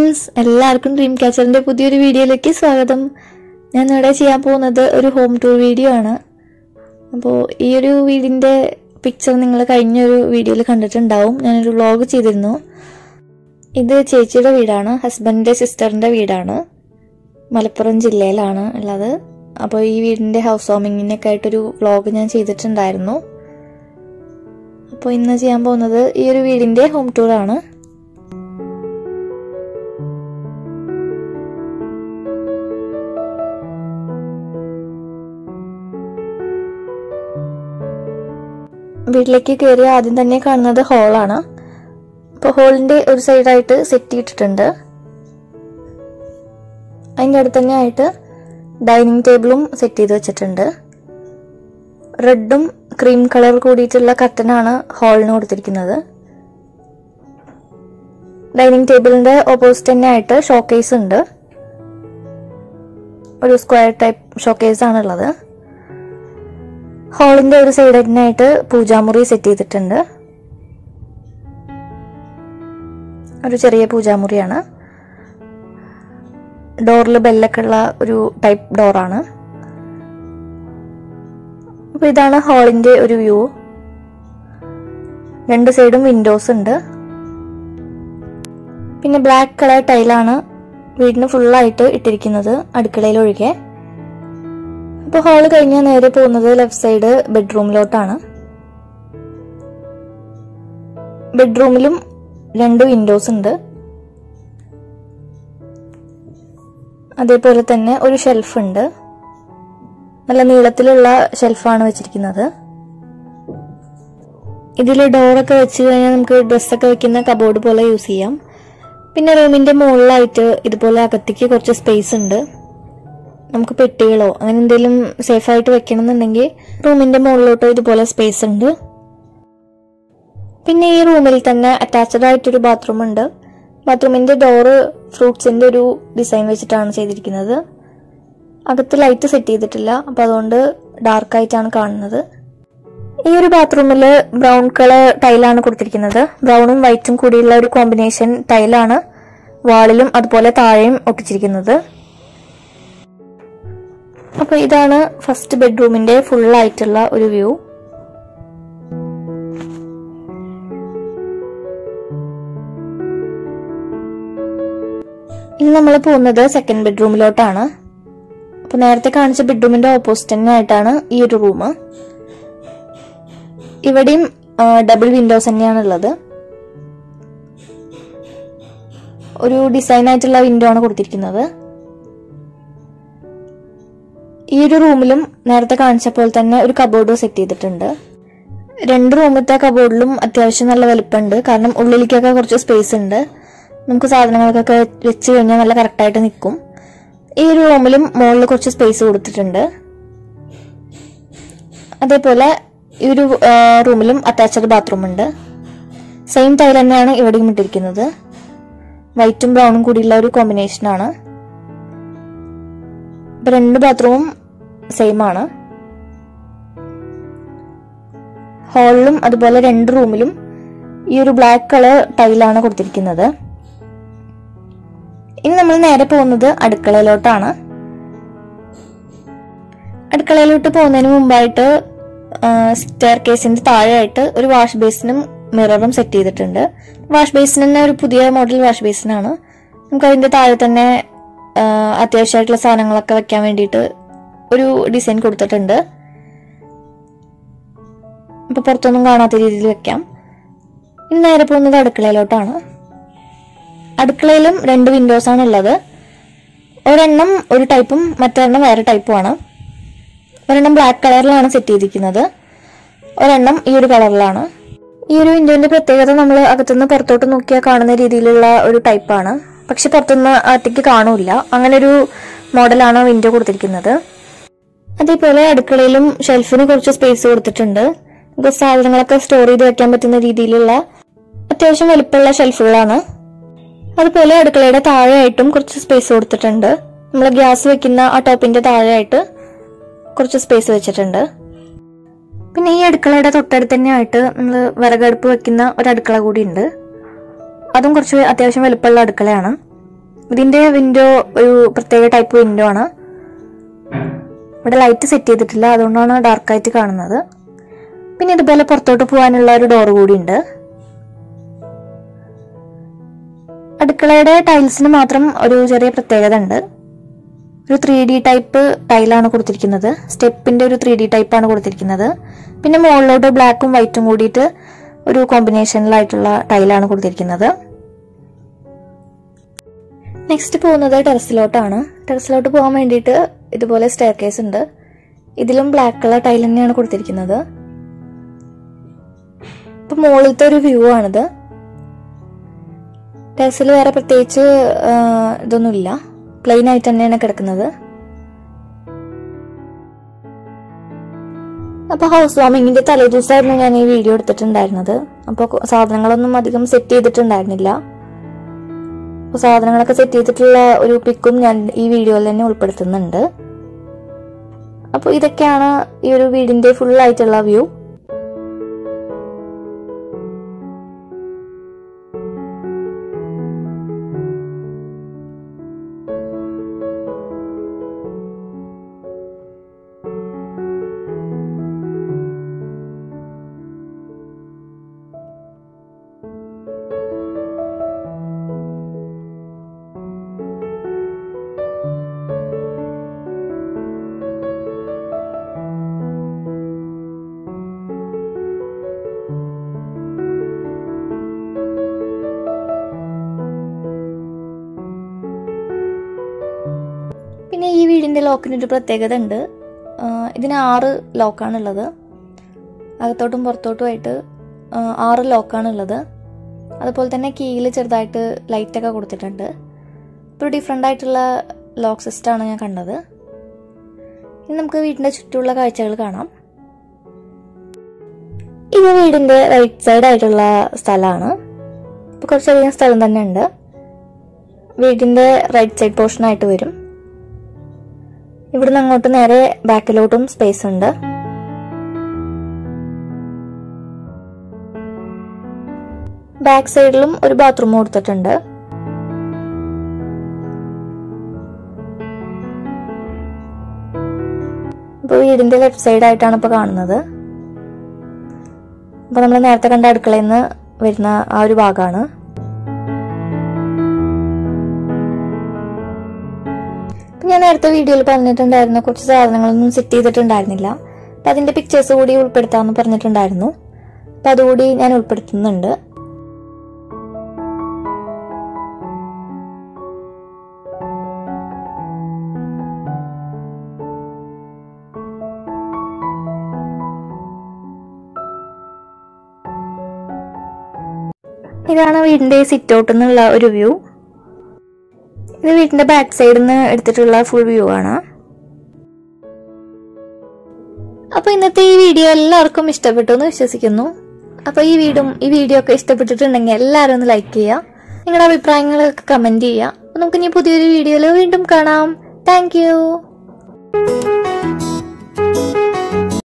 friends എല്ലാവർക്കും dream ക്യാച്ചറിന്റെ പുതിയൊരു വീഡിയോയിലേക്ക് സ്വാഗതം ഞാൻ ഇവിടെ ചെയ്യാൻ പോകുന്നത് ഒരു ഹോം ടൂർ വീഡിയോ ആണ് അപ്പോൾ ഈ ഒരു വീടിൻ്റെ പിക്ചർ നിങ്ങൾ കഴിഞ്ഞൊരു വീഡിയോയിൽ കണ്ടിട്ടുണ്ടാവും ഞാനൊരു വ്ളോഗ് ചെയ്തിരുന്നു ഇത് ചേച്ചിയുടെ വീടാണ് ഹസ്ബൻഡിൻ്റെ സിസ്റ്ററിൻ്റെ വീടാണ് മലപ്പുറം ജില്ലയിലാണ് ഉള്ളത് അപ്പോൾ ഈ വീടിൻ്റെ ഹൗസ് വാമിങ്ങിനൊക്കെ ആയിട്ടൊരു വ്ളോഗ് ഞാൻ ചെയ്തിട്ടുണ്ടായിരുന്നു അപ്പോൾ ഇന്ന് ചെയ്യാൻ പോകുന്നത് ഈ ഒരു വീടിൻ്റെ ഹോം ടൂറാണ് വീട്ടിലേക്ക് കയറി ആദ്യം തന്നെ കാണുന്നത് ഹോളാണ് അപ്പോൾ ഹോളിന്റെ ഒരു സൈഡായിട്ട് സെറ്റ് ചെയ്തിട്ടുണ്ട് അതിൻ്റെ അടുത്ത് തന്നെ ആയിട്ട് ഡൈനിങ് ടേബിളും സെറ്റ് ചെയ്ത് വെച്ചിട്ടുണ്ട് റെഡും ക്രീം കളർ കൂടിയിട്ടുള്ള കർട്ടനാണ് ഹാളിന് കൊടുത്തിരിക്കുന്നത് ഡൈനിങ് ടേബിളിന്റെ ഓപ്പോസിറ്റ് തന്നെ ആയിട്ട് ഷോക്കേസ് ഉണ്ട് ഒരു സ്ക്വയർ ടൈപ്പ് ഷോക്കേസ് ആണുള്ളത് ഹാളിന്റെ ഒരു സൈഡിനായിട്ട് പൂജാമുറി സെറ്റ് ചെയ്തിട്ടുണ്ട് ഒരു ചെറിയ പൂജാമുറിയാണ് ഡോറിൽ ബെല്ലൊക്കെ ഉള്ള ഒരു ടൈപ്പ് ഡോറാണ് അപ്പോൾ ഇതാണ് ഹാളിന്റെ ഒരു വ്യൂ രണ്ട് സൈഡും വിൻഡോസ് ഉണ്ട് പിന്നെ ബ്ലാക്ക് കളർ ടൈലാണ് വീടിന് ഫുള്ളായിട്ട് ഇട്ടിരിക്കുന്നത് അടുക്കളയിൽ ഒഴികെ ഇപ്പോൾ ഹാള് കഴിഞ്ഞാൽ നേരെ പോകുന്നത് ലെഫ്റ്റ് സൈഡ് ബെഡ്റൂമിലോട്ടാണ് ബെഡ്റൂമിലും രണ്ട് വിൻഡോസ് ഉണ്ട് അതേപോലെ തന്നെ ഒരു ഷെൽഫ് ഉണ്ട് നല്ല നീളത്തിലുള്ള ഷെൽഫാണ് വെച്ചിരിക്കുന്നത് ഇതിൽ ഡോറൊക്കെ വെച്ച് കഴിഞ്ഞാൽ നമുക്ക് ഡ്രസ്സൊക്കെ വെക്കുന്ന കബോർഡ് പോലെ യൂസ് ചെയ്യാം പിന്നെ റൂമിന്റെ മുകളിലായിട്ട് ഇതുപോലെ അകത്തേക്ക് കുറച്ച് സ്പേസ് ഉണ്ട് നമുക്ക് പെട്ടികളോ അങ്ങനെ എന്തെങ്കിലും സേഫ് ആയിട്ട് വെക്കണം എന്നുണ്ടെങ്കിൽ റൂമിന്റെ മുകളിലോട്ടോ ഇതുപോലെ സ്പേസ് ഉണ്ട് പിന്നെ ഈ റൂമിൽ തന്നെ അറ്റാച്ച്ഡ് ആയിട്ടൊരു ബാത്റൂം ഉണ്ട് ബാത്റൂമിന്റെ ഡോറ് ഫ്രൂട്ട്സിന്റെ ഒരു ഡിസൈൻ വെച്ചിട്ടാണ് ചെയ്തിരിക്കുന്നത് അകത്ത് ലൈറ്റ് സെറ്റ് ചെയ്തിട്ടില്ല അപ്പൊ അതുകൊണ്ട് ഡാർക്ക് ആയിട്ടാണ് കാണുന്നത് ഈ ഒരു ബാത്റൂമിൽ ബ്രൗൺ കളർ ടൈലാണ് കൊടുത്തിരിക്കുന്നത് ബ്രൗണും വൈറ്റും കൂടിയുള്ള ഒരു കോമ്പിനേഷൻ ടൈലാണ് വാളിലും അതുപോലെ താഴെയും ഒട്ടിച്ചിരിക്കുന്നത് അപ്പൊ ഇതാണ് ഫസ്റ്റ് ബെഡ്റൂമിന്റെ ഫുൾ ആയിട്ടുള്ള ഒരു വ്യൂ ഇനി നമ്മൾ പോകുന്നത് സെക്കൻഡ് ബെഡ്റൂമിലോട്ടാണ് അപ്പൊ നേരത്തെ കാണിച്ച ബെഡ്റൂമിന്റെ ഓപ്പോസിറ്റ് തന്നെ ആയിട്ടാണ് ഈ ഒരു റൂം ഇവിടെയും ഡബിൾ വിൻഡോസ് തന്നെയാണ് ഉള്ളത് ഒരു ഡിസൈൻ ആയിട്ടുള്ള വിൻഡോ ആണ് കൊടുത്തിരിക്കുന്നത് ഈ ഒരു റൂമിലും നേരത്തെ കാണിച്ച പോലെ തന്നെ ഒരു കബോർഡ് സെറ്റ് ചെയ്തിട്ടുണ്ട് രണ്ട് റൂമത്തെ കബോർഡിലും അത്യാവശ്യം നല്ല വലുപ്പമുണ്ട് കാരണം ഉള്ളിലേക്കൊക്കെ കുറച്ച് സ്പേസ് ഉണ്ട് നമുക്ക് സാധനങ്ങൾക്കൊക്കെ വെച്ച് കഴിഞ്ഞാൽ നല്ല കറക്റ്റായിട്ട് നിൽക്കും ഈ ഒരു റൂമിലും മുകളിൽ കുറച്ച് സ്പേസ് കൊടുത്തിട്ടുണ്ട് അതേപോലെ ഈ ഒരു റൂമിലും അറ്റാച്ച്ഡ് ബാത്റൂം ഉണ്ട് സെയിം ടൈൽ തന്നെയാണ് ഇവിടെയും ഇട്ടിരിക്കുന്നത് വൈറ്റും ബ്രൗണും കൂടിയുള്ള ഒരു കോമ്പിനേഷനാണ് ഇപ്പൊ രണ്ട് ബാത്റൂമും സെയിം ആണ് ഹാളിലും അതുപോലെ രണ്ട് റൂമിലും ഈ ഒരു ബ്ലാക്ക് കളർ ടൈലാണ് കൊടുത്തിരിക്കുന്നത് ഇനി നമ്മൾ നേരെ പോകുന്നത് അടുക്കളയിലോട്ടാണ് അടുക്കളയിലോട്ട് പോകുന്നതിന് മുമ്പായിട്ട് സ്റ്റെയർ കേസിന്റെ താഴെയായിട്ട് ഒരു വാഷ് ബേസിനും മിററും സെറ്റ് ചെയ്തിട്ടുണ്ട് വാഷ് ബേസിന് തന്നെ ഒരു പുതിയ മോഡൽ വാഷ് ബേസിനാണ് നമുക്ക് അതിന്റെ താഴെ തന്നെ അത്യാവശ്യമായിട്ടുള്ള സാധനങ്ങളൊക്കെ വെക്കാൻ വേണ്ടിയിട്ട് ഒരു ഡിസൈൻ കൊടുത്തിട്ടുണ്ട് അപ്പൊ പുറത്തൊന്നും കാണാത്ത രീതിയിൽ വെക്കാം ഇനി നേരെ പോകുന്നത് അടുക്കളയിലോട്ടാണ് അടുക്കളയിലും രണ്ട് വിൻഡോസ് ആണ് ഉള്ളത് ഒരെണ്ണം ഒരു ടൈപ്പും മറ്റൊരെണ്ണം വേറെ ടൈപ്പുമാണ് ഒരെണ്ണം ബ്ലാക്ക് കളറിലാണ് സെറ്റ് ചെയ്തിരിക്കുന്നത് ഒരെണ്ണം ഈ ഒരു കളറിലാണ് ഈ ഒരു വിൻഡോന്റെ പ്രത്യേകത നമ്മൾ അകത്തുനിന്ന് പുറത്തോട്ട് നോക്കിയാൽ കാണുന്ന രീതിയിലുള്ള ഒരു ടൈപ്പാണ് പക്ഷെ പുറത്തുനിന്ന് അകത്തേക്ക് കാണൂല അങ്ങനെ ഒരു മോഡലാണ് വിൻഡോ കൊടുത്തിരിക്കുന്നത് അതേപോലെ അടുക്കളയിലും ഷെൽഫിന് കുറച്ച് സ്പേസ് കൊടുത്തിട്ടുണ്ട് നമുക്ക് സാധനങ്ങളൊക്കെ സ്റ്റോർ ചെയ്ത് വെക്കാൻ പറ്റുന്ന രീതിയിലുള്ള അത്യാവശ്യം വലുപ്പമുള്ള ഷെൽഫുകളാണ് അതുപോലെ അടുക്കളയുടെ താഴെയായിട്ടും കുറച്ച് സ്പേസ് കൊടുത്തിട്ടുണ്ട് നമ്മൾ ഗ്യാസ് വെക്കുന്ന ആ ടോപ്പിന്റെ താഴെയായിട്ട് കുറച്ച് സ്പേസ് വെച്ചിട്ടുണ്ട് പിന്നെ ഈ അടുക്കളയുടെ തൊട്ടടുത്ത് തന്നെ ആയിട്ട് നമ്മൾ വിറകടുപ്പ് വെക്കുന്ന ഒരു അടുക്കള കൂടി ഉണ്ട് അതും കുറച്ച് അത്യാവശ്യം വലുപ്പമുള്ള അടുക്കളയാണ് ഇതിന്റെ വിൻഡോ ഒരു പ്രത്യേക ടൈപ്പ് വിൻഡോ ആണ് ഇവിടെ ലൈറ്റ് സെറ്റ് ചെയ്തിട്ടില്ല അതുകൊണ്ടാണ് ഡാർക്കായിട്ട് കാണുന്നത് പിന്നെ ഇതുപോലെ പുറത്തോട്ട് പോകാനുള്ള ഒരു ഡോർ കൂടി ഉണ്ട് അടുക്കളയുടെ ടൈൽസിന് മാത്രം ഒരു ചെറിയ പ്രത്യേകത ഉണ്ട് ഒരു ത്രീ ഡി ടൈപ്പ് ടൈലാണ് കൊടുത്തിരിക്കുന്നത് സ്റ്റെപ്പിന്റെ ഒരു ത്രീ ഡി ടൈപ്പാണ് കൊടുത്തിരിക്കുന്നത് പിന്നെ മുകളിലോട്ട് ബ്ലാക്കും വൈറ്റും കൂടിയിട്ട് ഒരു കോമ്പിനേഷനിലായിട്ടുള്ള ടൈലാണ് കൊടുത്തിരിക്കുന്നത് നെക്സ്റ്റ് പോകുന്നത് ടെറസിലോട്ടാണ് ടെറസിലോട്ട് പോകാൻ വേണ്ടിയിട്ട് ഇതുപോലെ സ്റ്റെയർ കേസ് ഉണ്ട് ഇതിലും ബ്ലാക്ക് കളർ ടൈൽ തന്നെയാണ് കൊടുത്തിരിക്കുന്നത് ഇപ്പൊ മുകളിലത്തെ ഒരു വ്യൂ ആണിത് ടെറസിൽ വേറെ പ്രത്യേകിച്ച് ആ, ഇതൊന്നുമില്ല പ്ലെയിൻ ആയിട്ട് തന്നെയാണ് കിടക്കുന്നത് അപ്പൊ ഹൗസ് വാമിങ്ങിന്റെ തലേദിവസമായിരുന്നു ഞാൻ ഈ വീഡിയോ എടുത്തിട്ടുണ്ടായിരുന്നത് അപ്പോൾ സാധനങ്ങളൊന്നും അധികം സെറ്റ് ചെയ്തിട്ടുണ്ടായിരുന്നില്ല അപ്പോൾ സാധനങ്ങളൊക്കെ സെറ്റ് ചെയ്തിട്ടുള്ള ഒരു പിക്കും ഞാൻ ഈ വീഡിയോയിൽ തന്നെ ഉൾപ്പെടുത്തുന്നുണ്ട് അപ്പോൾ ഇതൊക്കെയാണ് ഈ ഒരു വീടിന്റെ ഫുൾ ആയിട്ടുള്ള വ്യൂ പിന്നെ ഈ വീടിന്റെ ലോക്കിന് ഒരു പ്രത്യേകത ഉണ്ട് ആ, ഇതിന് ആറ് ലോക്കാണുള്ളത് അകത്തോട്ടും പുറത്തോട്ടുമായിട്ട് ആ, ആറ് ലോക്കാണുള്ളത് അതുപോലെ തന്നെ കീയിൽ ചെറുതായിട്ട് ലൈറ്റൊക്കെ കൊടുത്തിട്ടുണ്ട് ഇപ്പോൾ ഡിഫറെൻ്റ് ആയിട്ടുള്ള ലോക്ക് സിസ്റ്റമാണ് ഞാൻ കണ്ടത് ഇനി നമുക്ക് വീടിന്റെ ചുറ്റുമുള്ള കാഴ്ചകൾ കാണാം ഇത് വീടിന്റെ റൈറ്റ് സൈഡ് ആയിട്ടുള്ള സ്ഥലമാണ് ഇപ്പോൾ കുറച്ചധികം സ്ഥലം തന്നെ ഉണ്ട് വീടിന്റെ റൈറ്റ് സൈഡ് പോർഷൻ ആയിട്ട് വരും ഇവിടുന്ന് അങ്ങോട്ട് നേരെ ബാക്കിലോട്ടും സ്പേസ് ഉണ്ട് ബാക്ക് സൈഡിലും ഒരു ബാത്റൂം കൊടുത്തിട്ടുണ്ട് ഇപ്പോൾ വീടിന്റെ ലെഫ്റ്റ് സൈഡ് ആയിട്ടാണ് ഇപ്പോൾ കാണുന്നത് അപ്പോൾ നമ്മൾ നേരത്തെ കണ്ട അടുക്കളയിൽ നിന്ന് വരുന്ന ആ ഒരു ഭാഗമാണ് ഇപ്പൊ ഞാൻ നേരത്തെ വീഡിയോയിൽ പറഞ്ഞിട്ടുണ്ടായിരുന്നു കുറച്ച് സാധനങ്ങളൊന്നും സെറ്റ് ചെയ്തിട്ടുണ്ടായിരുന്നില്ല അപ്പൊ അതിന്റെ പിക്ചേഴ്സ് കൂടി ഉൾപ്പെടുത്താമെന്ന് പറഞ്ഞിട്ടുണ്ടായിരുന്നു അപ്പൊ അതുകൂടി ഞാൻ ഉൾപ്പെടുത്തുന്നുണ്ട് ഇതാണ് വീടിന്റെ സിറ്റ് ഔട്ട് എന്നുള്ള ഒരു വ്യൂ ഇത് വീടിന്റെ ബാക്ക് സൈഡിൽ നിന്ന് എടുത്തിട്ടുള്ള ഫുൾ വ്യൂ ആണ് അപ്പൊ ഇന്നത്തെ ഈ വീഡിയോ എല്ലാവർക്കും ഇഷ്ടപ്പെട്ടു എന്ന് വിശ്വസിക്കുന്നു അപ്പൊ ഈ വീടും ഈ വീഡിയോ ഒക്കെ ഇഷ്ടപ്പെട്ടിട്ടുണ്ടെങ്കിൽ എല്ലാവരും ഒന്ന് ലൈക്ക് ചെയ്യുക നിങ്ങളുടെ അഭിപ്രായങ്ങളൊക്കെ കമന്റ് ചെയ്യുക അപ്പൊ നമുക്ക് ഇനി പുതിയൊരു വീഡിയോയിൽ വീണ്ടും കാണാം താങ്ക്